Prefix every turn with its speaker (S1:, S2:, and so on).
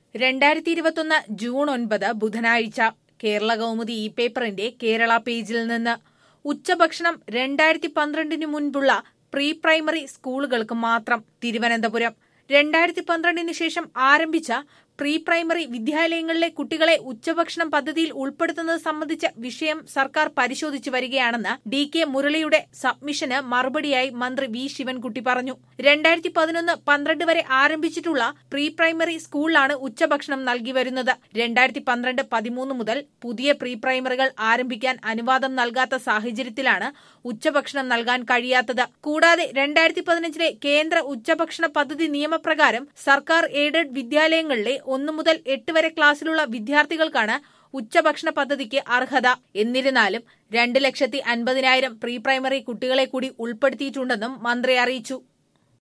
S1: രണ്ടായിരത്തി ഇരുപത്തൊന്ന് ജൂൺ ഒൻപത് ബുധനാഴ്ച കേരള കൗമുദി ഇ പേപ്പറിന്റെ കേരള പേജിൽ നിന്ന് ഉച്ചഭക്ഷണം രണ്ടായിരത്തി പന്ത്രണ്ടിന് മുൻപുള്ള പ്രീ പ്രൈമറി സ്കൂളുകൾക്ക് മാത്രം തിരുവനന്തപുരം രണ്ടായിരത്തി പന്ത്രണ്ടിന് ശേഷം ആരംഭിച്ച പ്രീ പ്രൈമറി വിദ്യാലയങ്ങളിലെ കുട്ടികളെ ഉച്ചഭക്ഷണം പദ്ധതിയിൽ ഉൾപ്പെടുത്തുന്നത് സംബന്ധിച്ച വിഷയം സർക്കാർ പരിശോധിച്ചു വരികയാണെന്ന് ഡി കെ മുരളിയുടെ സബ്മിഷന് മറുപടിയായി മന്ത്രി വി ശിവൻകുട്ടി പറഞ്ഞു രണ്ടായിരത്തി പതിനൊന്ന് പന്ത്രണ്ട് വരെ ആരംഭിച്ചിട്ടുള്ള പ്രീ പ്രൈമറി സ്കൂളിലാണ് ഉച്ചഭക്ഷണം നൽകി വരുന്നത് രണ്ടായിരത്തി പന്ത്രണ്ട് പതിമൂന്ന് മുതൽ പുതിയ പ്രീ പ്രൈമറികൾ ആരംഭിക്കാൻ അനുവാദം നൽകാത്ത സാഹചര്യത്തിലാണ് ഉച്ചഭക്ഷണം നൽകാൻ കഴിയാത്തത് കൂടാതെ രണ്ടായിരത്തി പതിനഞ്ചിലെ കേന്ദ്ര ഉച്ചഭക്ഷണ പദ്ധതി നിയമപ്രകാരം സർക്കാർ എയ്ഡഡ് വിദ്യാലയങ്ങളിലെ ഒന്നു മുതൽ എട്ട് വരെ ക്ലാസ്സിലുള്ള വിദ്യാർത്ഥികൾക്കാണ് ഉച്ചഭക്ഷണ പദ്ധതിക്ക് അർഹത എന്നിരുന്നാലും രണ്ട് ലക്ഷത്തി അൻപതിനായിരം പ്രീ പ്രൈമറി കുട്ടികളെ കൂടി ഉൾപ്പെടുത്തിയിട്ടുണ്ടെന്നും മന്ത്രി അറിയിച്ചു